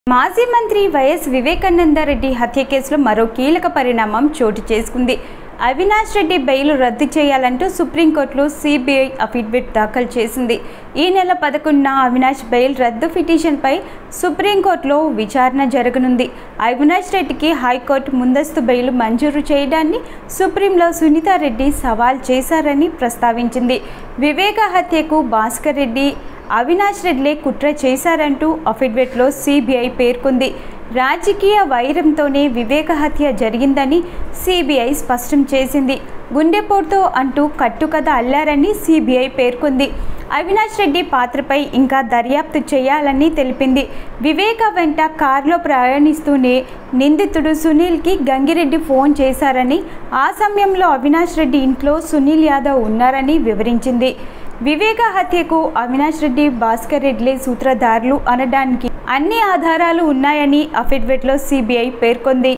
మాజీ మంత్రి వైఎస్ వివేకానందరెడ్డి హత్య కేసులో మరో కీలక పరిణామం చోటు చేసుకుంది అవినాష్ రెడ్డి బెయిల్ రద్దు చేయాలంటూ సుప్రీంకోర్టులో సిబిఐ అఫిడవిట్ దాఖలు చేసింది ఈ నెల పదకొండున అవినాష్ బెయిల్ రద్దు పిటిషన్పై సుప్రీంకోర్టులో విచారణ జరగనుంది అవినాష్ రెడ్డికి హైకోర్టు ముందస్తు బెయిల్ మంజూరు చేయడాన్ని సుప్రీంలో సునీతారెడ్డి సవాల్ చేశారని ప్రస్తావించింది వివేక హత్యకు భాస్కర్ రెడ్డి అవినాష్ రెడ్లే కుట్ర చేశారంటూ అఫిడవిట్లో సిబిఐ పేర్కొంది రాజకీయ వైరంతోనే వివేక హత్య జరిగిందని సిబిఐ స్పష్టం చేసింది గుండెపోటుతో అంటూ కట్టుకథ అల్లారని సిబిఐ పేర్కొంది అవినాష్ రెడ్డి పాత్రపై ఇంకా దర్యాప్తు చేయాలని తెలిపింది వివేక వెంట కారులో ప్రయాణిస్తూనే నిందితుడు సునీల్కి గంగిరెడ్డి ఫోన్ చేశారని ఆ సమయంలో అవినాష్ రెడ్డి ఇంట్లో సునీల్ యాదవ్ ఉన్నారని వివరించింది వివేక హత్యకు అవినాష్ రెడ్డి భాస్కర్ రెడ్లే సూత్రధారులు అనడానికి అన్ని ఆధారాలు ఉన్నాయని అఫిడవిట్లో సిబిఐ పేర్కొంది